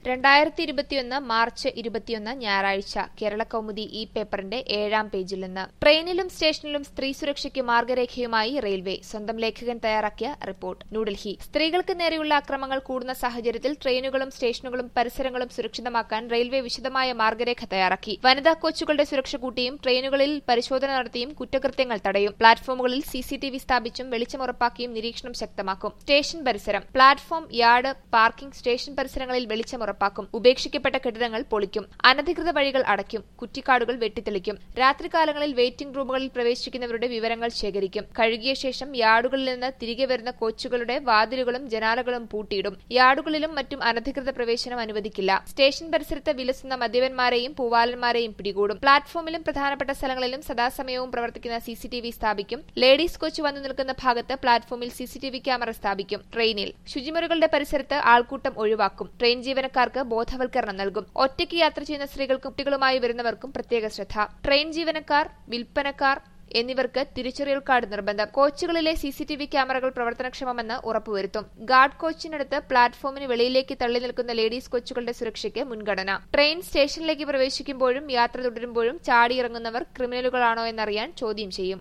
രണ്ടായിരത്തി ഇരുപത്തിയൊന്ന് മാർച്ച് ഇരുപത്തിയൊന്ന് ഞായറാഴ്ച കേരള കൗമുദി ഈ പേപ്പറിന്റെ ഏഴാം പേജിൽ നിന്ന് ട്രെയിനിലും സ്റ്റേഷനിലും സ്ത്രീ സുരക്ഷയ്ക്ക് മാർഗരേഖയുമായി റെയിൽവേ സ്വന്തം ലേഖകൻ തയ്യാറാക്കിയ റിപ്പോർട്ട് ന്യൂഡൽഹി സ്ത്രീകൾക്ക് നേരെയുള്ള അക്രമങ്ങൾ കൂടുന്ന സാഹചര്യത്തിൽ ട്രെയിനുകളും സ്റ്റേഷനുകളും പരിസരങ്ങളും സുരക്ഷിതമാക്കാൻ റെയിൽവേ വിശദമായ മാർഗരേഖ തയ്യാറാക്കി വനിതാ കോച്ചുകളുടെ സുരക്ഷ കൂട്ടിയും ട്രെയിനുകളിൽ പരിശോധന നടത്തിയും കുറ്റകൃത്യങ്ങൾ തടയും പ്ലാറ്റ്ഫോമുകളിൽ സിസിടിവി സ്ഥാപിച്ചും വെളിച്ചം ഉറപ്പാക്കിയും നിരീക്ഷണം ശക്തമാക്കും സ്റ്റേഷൻ പരിസരം പ്ലാറ്റ്ഫോം യാർഡ് പാർക്കിംഗ് സ്റ്റേഷൻ പരിസരങ്ങളിൽ വെളിച്ചം ഉറപ്പാക്കും ഉപേക്ഷിക്കപ്പെട്ട കെട്ടിടങ്ങൾ പൊളിക്കും അനധികൃത വഴികൾ അടയ്ക്കും കുറ്റിക്കാടുകൾ വെട്ടിത്തെളിക്കും രാത്രികാലങ്ങളിൽ വെയിറ്റിംഗ് റൂമുകളിൽ പ്രവേശിക്കുന്നവരുടെ വിവരങ്ങൾ ശേഖരിക്കും കഴുകിയ ശേഷം യാർഡുകളിൽ നിന്ന് തിരികെ വരുന്ന കോച്ചുകളുടെ വാതിലുകളും ജനാലകളും പൂട്ടിയിടും യാർഡുകളിലും മറ്റും അനധികൃത പ്രവേശനം അനുവദിക്കില്ല സ്റ്റേഷൻ പരിസരത്ത് വിലസുന്ന മദ്യപന്മാരെയും പൂവാലന്മാരെയും പിടികൂടും പ്ലാറ്റ്ഫോമിലും പ്രധാനപ്പെട്ട സ്ഥലങ്ങളിലും സദാസമയവും പ്രവർത്തിക്കുന്ന സിസിടിവി സ്ഥാപിക്കും ലേഡീസ് കോച്ച് വന്നു നിൽക്കുന്ന ഭാഗത്ത് പ്ലാറ്റ്ഫോമിൽ സിസിടിവി ക്യാമറ സ്ഥാപിക്കും ട്രെയിനിൽ ശുചിമുറികളുടെ പരിസരത്ത് ആൾക്കൂട്ടം ഒഴിവാക്കും ട്രെയിൻ ജീവനക്കാർക്ക് ബോധവൽക്കരണം നൽകും ഒറ്റയ്ക്ക് യാത്ര ചെയ്യുന്ന സ്ത്രീകൾക്കും കുട്ടികളുമായി വരുന്നവർക്കും പ്രത്യേക ശ്രദ്ധ ട്രെയിൻ ജീവനക്കാർ വിൽപ്പനക്കാർ എന്നിവർക്ക് തിരിച്ചറിയൽ കാർഡ് നിർബന്ധം കോച്ചുകളിലെ സിസിടിവി ക്യാമറകൾ പ്രവർത്തനക്ഷമമെന്ന് ഉറപ്പുവരുത്തും ഗാർഡ് കോച്ചിനടുത്ത് പ്ലാറ്റ്ഫോമിന് വെളിയിലേക്ക് തള്ളി നിൽക്കുന്ന ലേഡീസ് കോച്ചുകളുടെ സുരക്ഷയ്ക്ക് മുൻഗണന ട്രെയിൻ സ്റ്റേഷനിലേക്ക് പ്രവേശിക്കുമ്പോഴും യാത്ര തുടരുമ്പോഴും ചാടിയിറങ്ങുന്നവർ ക്രിമിനലുകളാണോ എന്നറിയാൻ ചോദ്യം ചെയ്യും